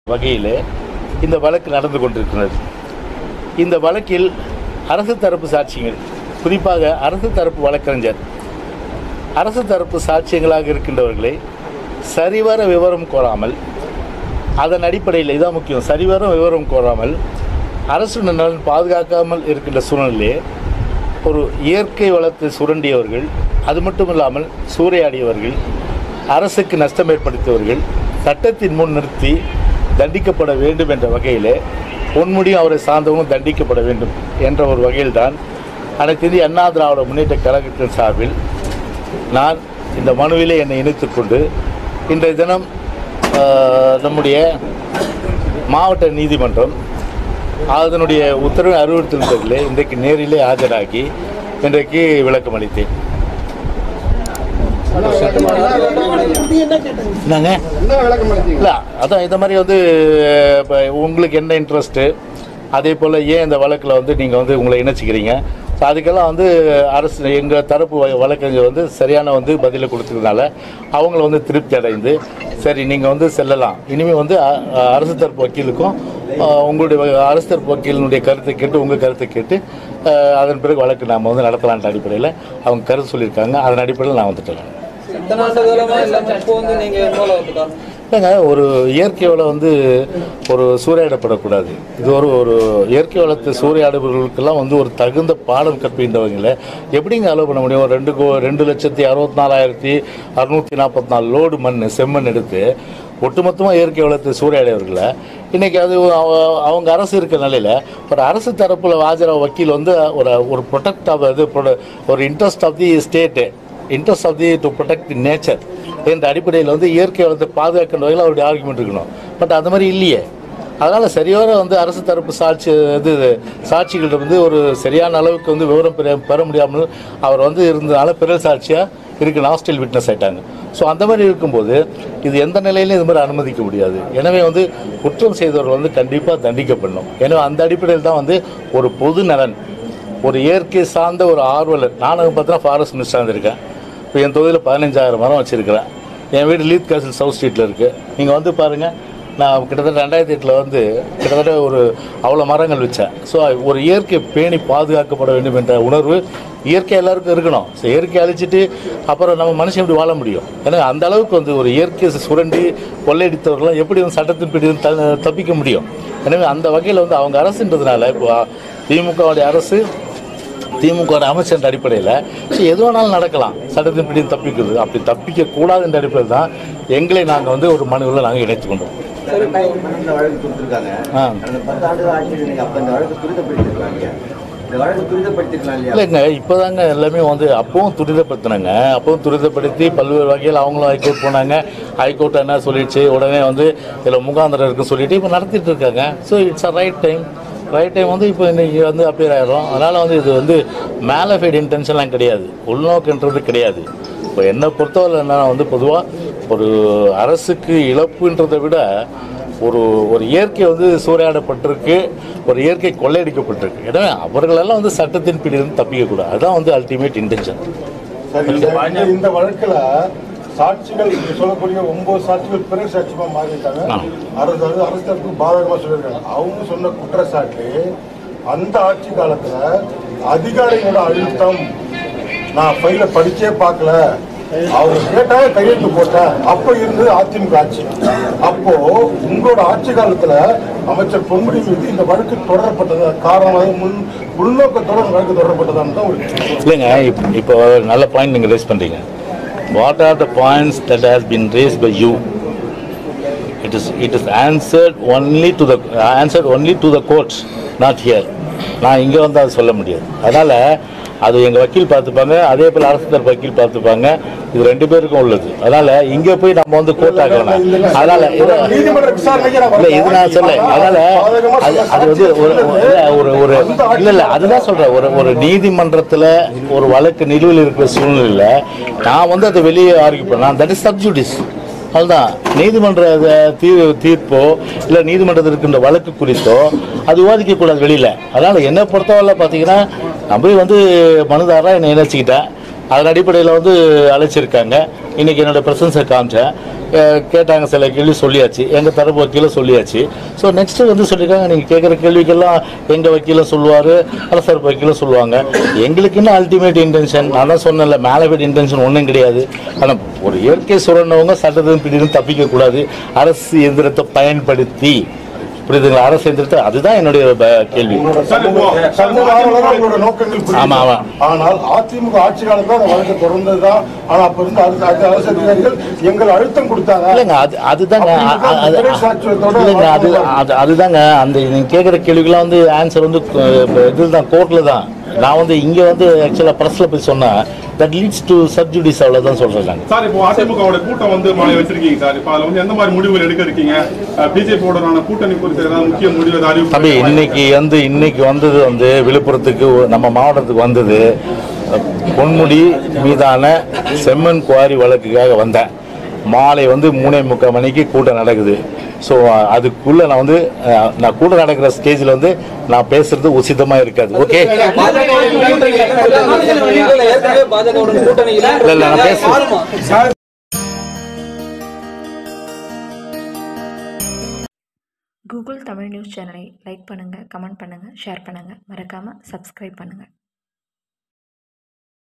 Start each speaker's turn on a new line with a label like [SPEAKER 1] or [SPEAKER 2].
[SPEAKER 1] வகையில் இந்த வழக்கு நடந்து கொண்டிருக்கிறது இந்த வழக்கில் அரசு தரப்பு சாட்சியங்கள் குறிப்பாக அரசு தரப்பு வழக்கறிஞர் அரசு தரப்பு சாட்சியங்களாக இருக்கின்றவர்களை சரிவர விவரம் கோராமல் அதன் அடிப்படையில் இதான் முக்கியம் சரிவர விவரம் கோராமல் அரசு நலன் பாதுகாக்காமல் இருக்கின்ற சூழ்நிலையிலே ஒரு இயற்கை வளத்தை சுரண்டியவர்கள் அது மட்டும் இல்லாமல் சூறையாடியவர்கள் அரசுக்கு நஷ்டம் ஏற்படுத்தியவர்கள் சட்டத்தின் முன் நிறுத்தி தண்டிக்கப்பட வேண்டும் என்ற வகையிலே பொன்முடியும் அவரை சார்ந்தவங்களும் தண்டிக்கப்பட வேண்டும் என்ற ஒரு வகையில்தான் அனைத்து இந்திய அண்ணா திராவிட முன்னேற்ற கழகத்தின் சார்பில் நான் இந்த மனுவிலே என்னை இணைத்துக்கொண்டு இன்றைய தினம் ஆஹ், நம்முடைய மாவட்ட நீதிமன்றம் அதனுடைய உத்தரவை அறிவுறுத்தல் பேரில் இன்றைக்கு நேரிலே ஆஜராகி இன்றைக்கு விளக்கம் அளித்தேன் என்னங்க
[SPEAKER 2] என்ன விளக்கம் அளித்தீங்க
[SPEAKER 1] இல்லை அதான் இந்த மாதிரி வந்து இப்போ உங்களுக்கு என்ன இன்ட்ரெஸ்ட்டு அதே போல் ஏன் இந்த வழக்கில் வந்து நீங்கள் வந்து உங்களை இணைச்சிக்கிறீங்க ஸோ அதுக்கெல்லாம் வந்து அரசு எங்கள் தரப்பு வ- வழக்கறிஞர் வந்து சரியான வந்து பதிலை கொடுத்ததுனால அவங்கள வந்து திருப்தி அடைந்து சரி நீங்கள் வந்து செல்லலாம் இனிமேல் வந்து அ- அ- அரசு தரப்பு வக்கீலுக்கும் அ, உங்களுடைய வ- அரசு தரப்பு வக்கீலினுடைய கருத்தை கேட்டு உங்கள் கருத்தை கேட்டு அ, அதன் பிறகு வழக்கு நாம் வந்து நடத்தலான்ற அடிப்படையில் அவங்க கருத்து சொல்லியிருக்காங்க அதன் அடிப்படையில் நான் வந்துட்டேன்
[SPEAKER 3] இத்தனை ஆண்டு காலமா இல்லாம இப்போ வந்து நீங்க இன்வால்வ் ஆகுது காரணம்
[SPEAKER 1] இல்லைங்க ஒரு இயற்கை வளம் வந்து ஒரு சூறையாடப்படக்கூடாது இது ஒரு ஒரு இயற்கை வளத்தை சூறையாடுபவர்களுக்கெல்லாம் வந்து ஒரு தகுந்த பாடம் கற்பின்றவங்கள எப்படிங்க அலோவ் பண்ண முடியும் ஒரு ரெண்டு கோ ரெண்டு லட்சத்தி அறுபத்தி நாலாயிரத்தி அறுநூற்றி நாற்பத்தி நாலு லோடு மண் செம்மண் எடுத்து ஒட்டுமொத்தமாக இயற்கை வளத்தை சூறையாடியவர்களை இன்றைக்கி அது அவ- அவங்க அரசு இருக்க நிலையில் ஒரு அரசு தரப்பில் ஆஜராக வக்கீல் வந்து ஒரு ஒரு ப்ரொடெக்ட் ஆஃப் இது pro- ஒரு interest of the state interest of the to protect the nature என்ற அடிப்படையில் வந்து இயற்கை வளத்தை பாதுகாக்கின்ற வகையில் அவருடைய ஆர்குமெண்ட் இருக்கணும் பட் அது மாதிரி இல்லையே அதனால் சரியான வந்து அரசு தரப்பு சாட்சி இது சாட்சிகள்ட்ட வந்து ஒரு சரியான அளவுக்கு வந்து விவரம் பெற பெற முடியாமல் அவர் வந்து இருந்தனால பிறல் சாட்சியாக இருக்கு ஹாஸ்டல் விட்னஸ் ஆயிட்டாங்க ஸோ அந்த மாதிரி இருக்கும்போது இது எந்த நிலையிலும் இது மாதிரி அனுமதிக்க முடியாது எனவே வந்து குற்றம் செய்தவர்கள் வந்து கண்டிப்பாக தண்டிக்கப்படணும் எனவே அந்த அடிப்படையில் தான் வந்து ஒரு பொது நலன் ஒரு இயற்கை சார்ந்த ஒரு ஆர்வலர் நானும் பார்த்தீங்கன்னா ஃபாரஸ்ட் மினிஸ்டராக இருக்கேன் இப்போ என் தொகுதியில் பதினஞ்சாயிரம் மரம் வச்சுருக்கிறேன் என் வீடு லீத் கேசல் சவுத் ஸ்ட்ரீட்டில் இருக்குது நீங்கள் வந்து பாருங்கள் நான் கிட்டத்தட்ட ரெண்டாயிரத்தி எட்டில் வந்து கிட்டத்தட்ட ஒரு அவ்வளோ மரங்கள் வச்சேன் ஸோ ஒரு இயற்கை பேணி பாதுகாக்கப்பட வேண்டும் என்ற உணர்வு இயற்கை எல்லாருக்கும் இருக்கணும் ஸோ இயற்கை அழிச்சிட்டு அப்புறம் நம்ம மனுஷன் எப்படி வாழ முடியும் ஏன்னா அந்த அளவுக்கு வந்து ஒரு இயற்கை சுரண்டி கொள்ளையடித்தவர்கள்லாம் எப்படி வந்து சட்டத்தின் பிடி த தப்பிக்க முடியும் எனவே அந்த வகையில் வந்து அவங்க அரசுன்றதுனால இப்போ திமுகவுடைய அரசு திமுக அமைச்சர் என்ற அடிப்படையில் ஸோ எது வேணாலும் நடக்கலாம் சட்டத்தின் பிடி தப்பிக்கிறது அப்படி தப்பிக்க கூடாது என்ற அடிப்படையில் தான் எங்களை நாங்கள் வந்து ஒரு மனுவில் நாங்கள் இணைத்து கொண்டோம்
[SPEAKER 4] இந்த வழக்கு கொடுத்துருக்காங்க
[SPEAKER 1] ஆ.
[SPEAKER 4] கடந்த பத்து ஆண்டு ஆட்சியில் நீங்க அப்ப இந்த வழக்கு துரிதப்படுத்திருக்கலாம் இல்லையா இந்த வழக்கு துரிதப்படுத்திருக்கலாம் இல்லையா
[SPEAKER 1] இல்லைங்க இப்போதாங்க எல்லாமே வந்து அப்பவும் துரிதப்படுத்தினாங்க அப்பவும் துரிதப்படுத்தி பல்வேறு வகையில் அவங்களும் ஹைகோர்ட் போனாங்க ஹைகோர்ட் என்ன சொல்லிடுச்சு உடனே வந்து இதில் முகாந்திரம் இருக்குன்னு சொல்லிட்டு இப்போ நடத்திட்டு இருக்காங்க so it's a right time right time வந்து இப்போ இன்னைக்கு வந்து அப்பியர் ஆயிரும் அதனால் வந்து இது வந்து மேலஃபைட் இன்டென்ஷன்லாம் கிடையாது உள்நோக்குன்றது கிடையாது இப்போ என்னை பொறுத்தவரை என்னன்னா வந்து பொதுவாக ஒரு அரசுக்கு இழப்புன்றதை விட ஒரு ஒரு இயற்கை வந்து சூறையாடப்பட்டிருக்கு ஒரு இயற்கை கொள்ளையடிக்கப்பட்டிருக்கு எனவே அவர்களெல்லாம் வந்து சட்டத்தின் பிடியிலிருந்து தப்பிக்கக்கூடாது அதுதான் வந்து அல்டிமேட் இன்டென்ஷன்
[SPEAKER 2] சரி இந்த இந்த வழக்குல சாட்சிகள் நீங்க சொல்லக்கூடிய ஒன்பது சாட்சிகள் பிறகு சாட்சியமா மாறிட்டாங்க
[SPEAKER 1] ஆ.
[SPEAKER 2] அரசு அது அரசு தரப்பு பாதகமா சொல்லியிருக்காங்க அவங்க சொன்ன குற்றச்சாட்டு அந்த ஆட்சி காலத்துல அதிகாரிகளோட அழுத்தம் நான் ஃபைல படிச்சே பார்க்கல அவங்க கேட்டாங்க கையெழுத்து போட்டேன் அப்போ இருந்தது அதிமுக ஆட்சி அப்போ உங்களோட ஆட்சி காலத்துல அமைச்சர் பொன்முடி மீது இந்த வழக்கு தொடரப்பட்டது காரணமாக முன் உள்நோக்கத்தோட இந்த வழக்கு தொடரப்பட்டதான்னு தான் ஒரு
[SPEAKER 1] இல்லைங்க இப்போ இப்போ ஒரு நல்ல பாயிண்ட் நீங்கள் ரேஸ் பண்ணுறீங்க what are the points that has been raised by you it is it is answered only to the answered only to the courts not here நான் இங்கே வந்து அதை சொல்ல முடியாது அதனால் அது எங்கள் வக்கீல் பார்த்துப்பாங்க அதே போல் அரசு தரப்பு வக்கீல் பார்த்துப்பாங்க இது ரெண்டு பேருக்கும் உள்ளது அதனால் இங்கே போய் நம்ம வந்து கோர்ட் ஆகலாம் அதனால் இதை
[SPEAKER 2] நீதிமன்ற விசாரணைக்கு நான்
[SPEAKER 1] இல்ல இது நான் சொல்ல அதனால அது அது வந்து ஒரு இல்ல, ஒரு ஒரு இல்ல இல்ல அதுதான் சொல்றேன் ஒரு ஒரு நீதிமன்றத்துல ஒரு வழக்கு நிலுவையில் இருக்கிற சூழ்நிலையில நான் வந்து அதை வெளியே ஆர்கியூ பண்ணேன் தட் இஸ் சப்ஜூடிஸ் அதுதான் நீதிமன்ற அஹ், தீ தீர்ப்போ இல்லை நீதிமன்றத்தில் இருக்கின்ற வழக்கு குறித்தோ அது விவாதிக்கக்கூடாது வெளியில் அதனால் என்னை பொறுத்தவரை பார்த்தீங்கன்னா நான் போய் வந்து மனுதாரராக என்னை இணைச்சிக்கிட்டேன் அதன் அடிப்படையில் வந்து அழைச்சிருக்காங்க இன்னைக்கு என்னோட பிரசன்ஸை காமிச்சேன் அஹ் கேட்டாங்க சில கேள்வி சொல்லியாச்சு எங்கள் தரப்பு வக்கீலும் சொல்லியாச்சு ஸோ நெக்ஸ்ட் வந்து சொல்லியிருக்காங்க நீங்கள் கேட்குற கேள்விக்கெல்லாம் எங்கள் வக்கீலும் சொல்லுவார் அரசர் வக்கீலும் சொல்லுவாங்க எங்களுக்கு என்ன அல்டிமேட் இன்டென்ஷன் நான் தான் சொன்னேன்ல மேலவேட் இன்டென்ஷன் ஒன்றும் கிடையாது ஆனால் ஒரு இயற்கை சுரண்டவங்க சட்டத்தின் பிடிக்கும் தப்பிக்கக்கூடாது அரசு எந்திரத்தை பயன்படுத்தி புரியுதுங்களா அரசு எந்திரத்தை அதுதான் என்னுடைய ப- கேள்வி
[SPEAKER 2] உங்களோட சமூக சமூக ஆர்வலர் உங்களோட நோக்கங்கள் புரியுது.
[SPEAKER 1] ஆமா, ஆமா.
[SPEAKER 2] ஆனால் அதிமுக ஆட்சி காலத்துல அந்த வழக்கு தொடர்ந்ததுதான் ஆனா அப்ப இருந்த அரசு அரசு அரசு அதிகாரிகள் எங்கள் அழுத்தம் கொடுத்தாங்க
[SPEAKER 1] இல்லைங்க அது அதுதாங்க அ- அ- அது
[SPEAKER 2] அப்படி தான் சாட்சியத்தோட
[SPEAKER 1] இல்லைங்க அது
[SPEAKER 2] வாக்குமூலம்.
[SPEAKER 1] அது அதுதாங்க அந்த நீங்கள் கேட்குற கேள்விக்கெல்லாம் வந்து ஆன்சர் வந்து இதில் தான் கோர்ட்டில் தான் நான் வந்து இங்கே வந்து ஆக்சுவலாக ப்ரெஸ்ஸில் போய் சொன்னேன் தட் லீட்ஸ் டு சப்ஜுடிஸ் அவ்வளோதான் சொல்கிறேன் நாங்கள்
[SPEAKER 5] சார் இப்போ அதிமுகவோட கூட்டம் வந்து மாலை வச்சிருக்கீங்க சார் இப்போ அதுல வந்து எந்த மாதிரி முடிவுகள் எடுக்க இருக்கீங்க பிஜேபியோட கூட்டணி குறித்து ஏதாவது முக்கிய முடிவு ஏதாவது அறிவிப்பு
[SPEAKER 1] தம்பி இன்னைக்கு வந்து இன்னைக்கு வந்தது வந்து விழுப்புரத்துக்கு ஒரு- நம்ம மாவட்டத்துக்கு வந்தது அஹ், பொன்முடி மீதான செம்மண் குவாரி வழக்குக்காக வந்தேன் மாலை வந்து மூணே முக்கால் மணிக்கு கூட்டம் நடக்குது ஸோ அதுக்குள்ளே நான் வந்து அஹ், நான் கூட்டம் நடக்கிற ஸ்டேஜில் வந்து நான் பேசுறது உசிதமாக இருக்காது ஓகே
[SPEAKER 3] பாஜகவுடன் கூட்டணி இல்லைன்னு சொல்றாங்க. ஏற்கனவே பாஜகவுடன் கூட்டணி
[SPEAKER 1] இல்ல, இல்ல, நான்
[SPEAKER 3] இல்லைன்னு
[SPEAKER 1] பேசுறேன்.
[SPEAKER 3] மாறுமா?
[SPEAKER 6] கூகுள் தமிழ் நியூஸ் சேனலை லைக் பண்ணுங்கள் கமெண்ட் பண்ணுங்கள் ஷேர் பண்ணுங்கள் மறக்காமல் சப்ஸ்கிரைப் பண்ணுங்கள்